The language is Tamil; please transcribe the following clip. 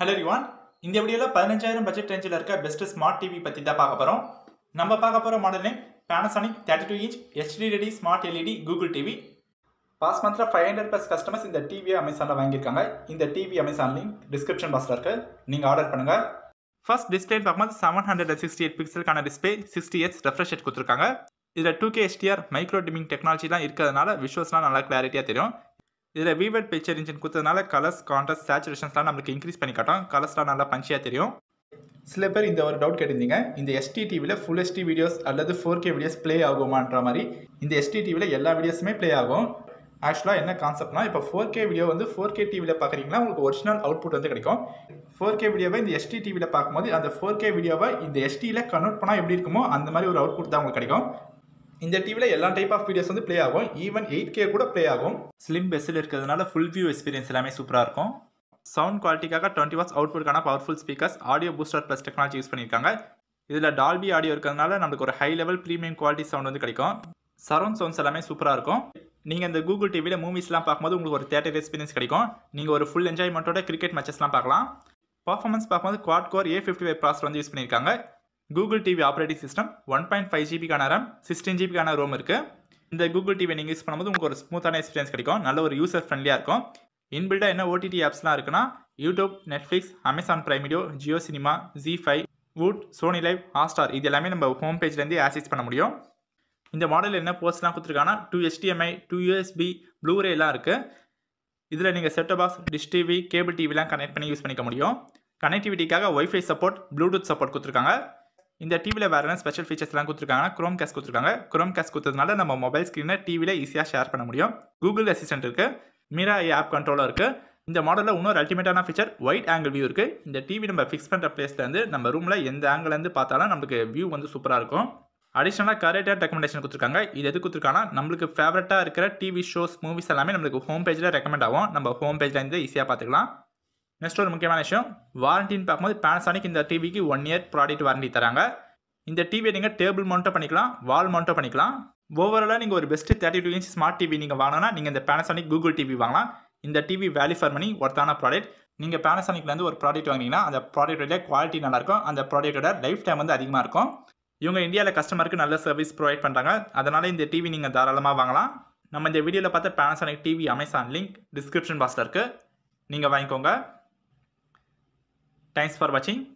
ஹலோ ரிவான் இந்த வீடியோவில் பதினஞ்சாயிரம் பட்ஜெட் ரேஞ்சில் இருக்க பெஸ்ட் ஸ்மார்ட் டிவி பற்றி தான் பார்க்க போகிறோம் நம்ம பார்க்க போகிற model name Panasonic thirty two inch HD ready smart LED Google TV past மந்த்ல ஃபைவ் ஹண்ட்ரட் ப்ளஸ் கஸ்டமர்ஸ் இந்த டிவியை அமேசானில் வாங்கியிருக்காங்க இந்த டிவி அமேசான் லிங்க் டிஸ்கிரிப்ஷன் பாக்ஸில் இருக்கு நீங்கள் ஆர்டர் பண்ணுங்கள் ஃபர்ஸ்ட் டிஸ்பிளே பார்க்கும்போது செவன் ஹண்ட்ரட் சிக்ஸ்டி எயிட் பிக்சலுக்கான display sixty hertz refresh rate கொடுத்துருக்காங்க இதில் two K HDR micro dimming டெக்னாலஜிலாம் இருக்கிறதுனால விஷுவல்ஸ்லாம் நல்லா கிளாரிட்டியாக தெரியும் இதில் விவட் பிக்சர் இன்ஜின் கொடுத்ததுனால கலர்ஸ் கான்ட்ராஸ்ட் சேச்சுரேஷன்ஸ்லாம் நம்மளுக்கு இன்க்ரீஸ் பண்ணி காட்டும் கலர்ஸ்லாம் நல்லா பஞ்சியாக தெரியும் சில பேர் இந்த ஒரு டவுட் கேட்டிருந்தீங்க இந்த எஸ்டி டிவியில் ஃபுல் எஸ்டி வீடியோஸ் அல்லது ஃபோர் கே வீடியோஸ் ப்ளே ஆகுமான்ற மாதிரி இந்த எஸ்டி டிவியில் எல்லா வீடியோஸுமே ப்ளே ஆகும் ஆக்சுவலாக என்ன கான்செப்ட்னா இப்போ ஃபோர் கே வீடியோ வந்து ஃபோர் கே டிவியில் பார்க்குறீங்கன்னா உங்களுக்கு ஒரிஜினல் அவுட்புட் வந்து கிடைக்கும் ஃபோர் கே வீடியோவை இந்த எஸ்டி டிவியில் பார்க்கும்போது அந்த ஃபோர் கே வீடியோவை இந்த எஸ்டியில் கன்வெர்ட் பண்ணால் எப்படி இருக்குமோ அந்த மாதிரி ஒரு அவுட்புட் தான் உங்களுக்கு கிடைக்கும் இந்த டிவியில் எல்லா டைப் ஆஃப் வீடியோஸ் வந்து ப்ளே ஆகும் ஈவன் எயிட் கே கூட ப்ளே ஆகும் ஸ்லிம் பெஸ்ஸில் இருக்கிறதுனால ஃபுல் வியூ எக்ஸ்பீரியன்ஸ் எல்லாமே சூப்பராக இருக்கும் சவுண்ட் குவாலிட்டிக்காக டுவெண்ட்டி வாட்ஸ் அவுட்புட்கான powerful speakers audio booster plus technology use பண்ணியிருக்காங்க இதில் டால்பி ஆடியோ இருக்கிறதுனால நம்மளுக்கு ஒரு high level premium quality sound வந்து கிடைக்கும் சரௌண்ட் சவுண்ட்ஸ் எல்லாமே சூப்பராக இருக்கும் நீங்கள் இந்த கூகுள் டிவியில் மூவிஸ்லாம் பார்க்கும்போது உங்களுக்கு ஒரு தேட்டர் எக்ஸ்பீரியன்ஸ் கிடைக்கும் நீங்கள் ஒரு ஃபுல் என்ஜாய்மெண்ட்டோட கிரிக்கெட் மேட்சஸ்லாம் பார்க்கலாம் பர்ஃபார்மன்ஸ் பார்க்கும்போது quad core A fifty five processor வந்து யூஸ் பண்ணியிருக்காங்க Google TV operating system one point five ஜிபிக்கான ரேம் சிக்ஸ்டீன் ஜிபிக்கான ரோம் இருக்குது இந்த கூகுள் டிவி நீங்கள் யூஸ் பண்ணும்போது உங்களுக்கு ஒரு ஸ்மூத்தான எக்ஸ்பீரியன்ஸ் கிடைக்கும் நல்ல ஒரு யூசர் ஃப்ரெண்ட்லியாக இருக்கும் இன்பில்டாக என்ன ஓடிடி ஆப்ஸ்லாம் இருக்குன்னா YouTube Netflix Amazon Prime Video Jio Cinema Zee five Voot Sony Liv Hotstar இது எல்லாமே நம்ம ஹோம் பேஜ்லேருந்து ஆக்சஸ் பண்ண முடியும் இந்த மாடல் என்ன போர்ட்ஸ்லாம் கொடுத்துருக்காங்கன்னா two HDMI two USB Bluray எல்லாம் இருக்குது இதில் நீங்கள் set top box dish TV cable டிவிலாம் கனெக்ட் பண்ணி யூஸ் பண்ணிக்க முடியும் கனெக்டிவிட்டிக்காக ஒய்ஃபை சப்போர்ட் ப்ளூடூத் சப்போர்ட் கொடுத்துருக்காங்க இந்த டிவியில் வேறு என்ன ஸ்பெஷல் ஃபீச்சர்ஸ்லாம் கொடுத்துருக்காங்கன்னா குரோம் கேஸ் கொடுத்துருக்காங்க குரோம் கேஸ் கொடுத்ததுனால நம்ம மொபைல் ஸ்க்ரீனை டிவியில் ஈஸியாக ஷேர் பண்ண முடியும் கூகுள் அசிஸ்டன்ட் இருக்குது மீரா ஆப் கண்ட்ரோலர் இருக்குது இந்த மாடலில் இன்னொரு அல்டிமேட்டான ஃபீச்சர் ஒயிட் ஆங்கிள் வியூ இருக்குது இந்த டிவி நம்ம ஃபிக்ஸ் பண்ணுற பிளேஸ்லேருந்து நம்ம ரூமில் எந்த ஆங்கிலேருந்து பார்த்தாலும் நம்மளுக்கு வியூ வந்து சூப்பராக இருக்கும் அடிஷனலாக கரெக்டாக ரெக்கமெண்டேஷன் கொடுத்துருக்காங்க இது எது கொடுத்துருக்காங்கன்னா நம்மளுக்கு ஃபேவரட்டாக இருக்கிற டிவி ஷோஸ் மூவிஸ் எல்லாமே நம்மளுக்கு ஹோம் பேஜில் ரெக்கமெண்ட் ஆகும் நம்ம ஹோம் பேஜ்லேருந்து ஈஸியாக பார்த்துக்கலாம் நெக்ஸ்ட் ஒரு முக்கியமான விஷயம் வாரண்டின்னு பார்க்கும்போது பேனசானிக் இந்த டிவிக்கு ஒன் இயர் ப்ராடக்ட் வாரண்டி தராங்க இந்த டிவியை நீங்கள் டேபிள் மவுண்ட்டோ பண்ணிக்கலாம் வால் மவுண்ட்டோ பண்ணிக்கலாம் ஓவராலாக நீங்கள் ஒரு best thirty two inch smart TV நீங்கள் வாங்கினா நீங்கள் இந்த பேனசானிக் கூகுள் டிவி வாங்கலாம் இந்த டிவி வேல்யூ ஃபார் மணி ஒர்த்தான ப்ராடக்ட் நீங்கள் பேனசானிக்லேருந்து ஒரு ப்ராடக்ட் வாங்கினீங்கன்னா அந்த ப்ராடக்டோட குவாலிட்டி நல்லாயிருக்கும் அந்த ப்ராடக்ட்டோட லைஃப் டைம் வந்து அதிகமாக இருக்கும் இவங்க இந்தியாவில் கஸ்டமருக்கு நல்ல சர்வீஸ் ப்ரொவைட் பண்ணுறாங்க அதனால் இந்த டிவி நீங்கள் தாராளமாக வாங்கலாம் நம்ம இந்த வீடியோவில் பார்த்த Panasonic TV Amazon link description பாக்ஸில் இருக்குது நீங்கள் வாங்கிக்கோங்க தேங்க்ஸ் ஃபார் வாட்சிங்